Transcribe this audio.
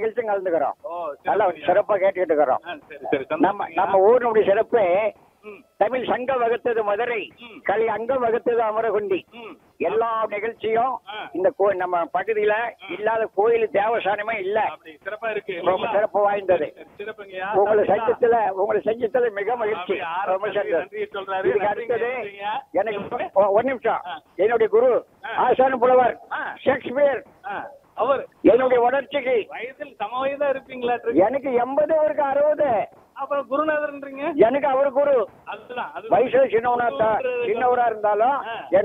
நிகழ்ச்சியும் கலந்துக்கிறோம் ஓ நல்லா சிறப்புங்க. சிறப்பா கேட்டுக்கிட்டு இருக்கிறோம் ஆ, சரி சரி நம்ம சந்தோஷங்க. நம்ம ஊரினுடைய சிறப்பு ம், தமிழ் சங்கம் வகுத்தது மதுரை ம். கலி அங்கம் வகுத்தது அமரகுண்டி ம். எல்லா நிகழ்ச்சியும் ஆ. இந்த கோ நம்ம பகுதியில இல்லாத கோயில் தேவசானமே இல்ல அப்படி சிறப்பா இருக்கு ரொம்ப இல்லைங்களா? சிறப்பு வாய்ந்தது சரி, சிறப்புங்கய்யா உங்களை சாப்பிட்டீங்களா? சங்கத்துல உங்களை செஞ்சதுல மிக மகிழ்ச்சி அப்படி ரொம்ப ஆரம்பத்துல சந்தோஷம். நன்றியை சொல்றாரு. இதுக்கு நன்றிங்க, அடுத்தது நன்றிங்க. எனக்கு ஒ- ஒரு நிமிஷம் ஆ. என்னுடைய குரு ஆ. ஆசான புலவர் ஆ. ஷேக்ஸ்பியர் ஆ, அவர் என்னுடைய வளர்ச்சிக்கு வயதில் சம வயதா இருப்பீங்களா எனக்கு எண்பது அவருக்கு அறுபது அப்புறம் குருநாதர்ன்றீங்க எனக்கு அவர் குரு அதுதான் அது வயசுல சின்னவனா இருந்தா- சின்னவரா இருந்தாலும் ஆ.